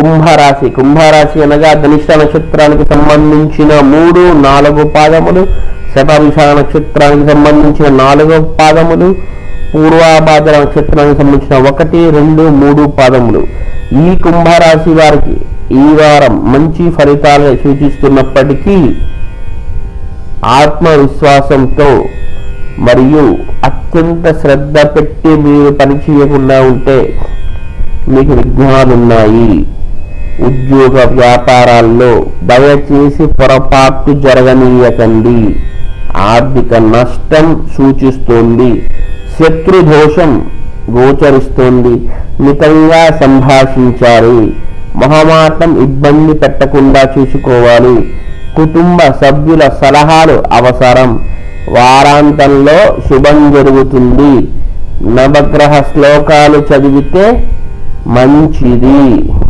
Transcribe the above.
కుంభరాశి కుంభరాశి అనగా ధనిష్ట నక్షత్రానికి సంబంధించిన మూడు నాలుగు పాదములు శతభిష నక్షత్రానికి సంబంధించిన నాలుగు పాదములు పూర్వాభాద్ర నక్షత్రానికి సంబంధించిన ఒకటి రెండు మూడు పాదములు ఈ కుంభరాశి వారికి ఈ వారం మంచి ఫలితాలను సూచిస్తున్నప్పటికీ ఆత్మవిశ్వాసంతో మరియు అత్యంత శ్రద్ధ పెట్టి మీరు పని చేయకుండా ఉంటే మీకు విఘ్నాలున్నాయి ఉద్యోగ వ్యాపారాల్లో దయచేసి పొరపాటు జరగనీయకండి ఆర్థిక నష్టం సూచిస్తోంది శత్రు దోషం గోచరిస్తోంది మితంగా సంభాషించాలి మొహమాటం ఇబ్బంది పెట్టకుండా చూసుకోవాలి కుటుంబ సభ్యుల సలహాలు అవసరం వారాంతంలో శుభం జరుగుతుంది నవగ్రహ శ్లోకాలు చదివితే మంచిది